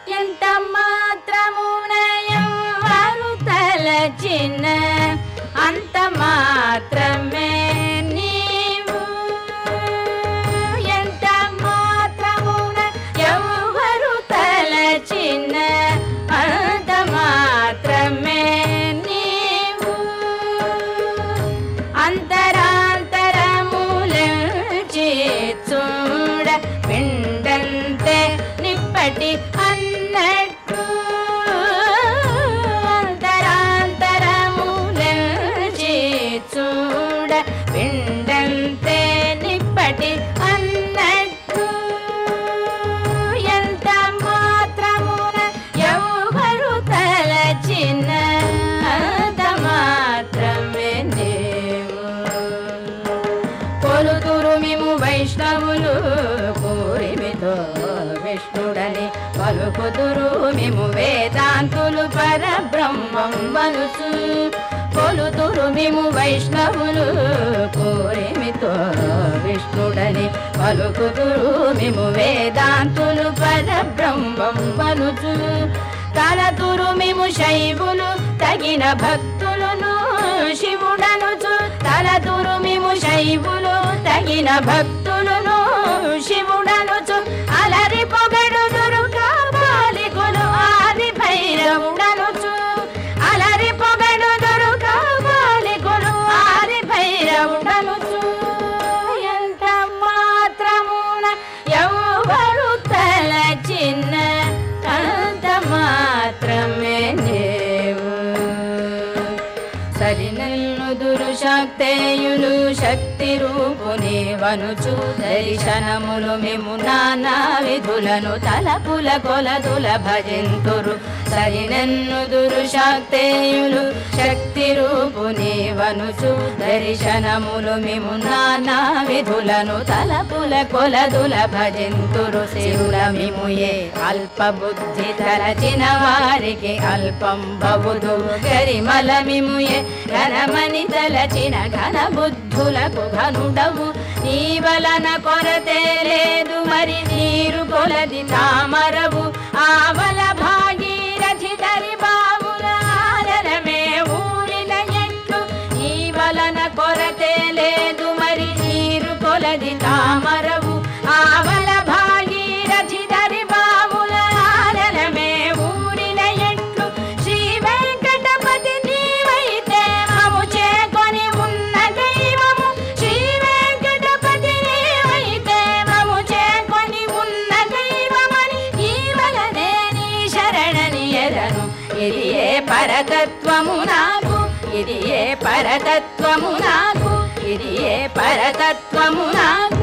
ఎంత మాత్రమున ఎవ్వరు తలచిన అంత మాత్రమే నీవు ఎంత మాత్రమున ఎవ్వరు తలచిన అంత మాత్రమే నీవు అంతరాంతరములచి చూడ పిండంతే నిప్పటి అన్నట్టు అంతరాంతరములచి చూడ పిండంతే నిప్పటి అన్నట్టు ఎంత మాత్రమున ఎవ్వరు తలచిన అంత మాత్రమే దేవు కొలుతురు మేము వైష్ణవులు కోరిమితో విష్ణుడని పలుకుతురు మేము వేదాంతులు పరబ్రహ్మం వలుచు కొలుతురు మేము వైష్ణవులు కోరిమితో విష్ణుడని పలుకుతురు మేము వేదాంతులు పరబ్రహ్మం వలుచు తలతురు మేము శైవులు తగిన భక్తులను శివుడనుచు తలతురు మేము శైవులు తగిన భక్తులను శివుడనుచు అలరి పొగడు దుర్గా బాలికులు ఆది భైరవుడనుచు అలరి పొగడు దుర్గా బాలికులు ఆది భైరవుడనుచు ఎంత మాత్రమున ఎవ్వరు తలచిన అంత మాత్రమే దేవు సరినల్లు దురుశక్తేయులు శక్తి రూపుని వనుచు దర్శనములు మేము నానా విధులను తలపుల కొలదుల భజింతురు సరినన్ను దురుశక్తేయులు శక్తి రూపుని వనుచు దర్శనములు మేము నానా విధులను తలపుల కొలదుల భజింతురు శివుల మిముయే అల్ప బుద్ధి తలచిన వారికి అల్పం బవుదు గరిమల మిముయే ఘనమని తలచిన ఘన బుద్ధులకు ఘనుడవు నీ వలన కొరతే లేదు మరి నీరు కొలది తామరవు ఆవల భాగీరథి దరి బావుల ఆదరమే ఊరిన ఎట్లు నీ వలన కొరతే లేదు మరి నీరు కొలది తామరవు ఆవల భాగీరథి దరి బావుల ఆదరమే ఊరిన ఎట్లు శ్రీ వెంకటపతి నీవైతే మము చేకొని ఉన్న దైవము శ్రీ వెంకటపతి నీవైతే మము చేకొని ఉన్న దైవమని ఈ వలనే నీ శరణని ఎరను ఇది ఏ పరతత్వము నాకు ఇది ఏ పరతత్వము నాకు ఇది ఏ పరతత్వము నాకు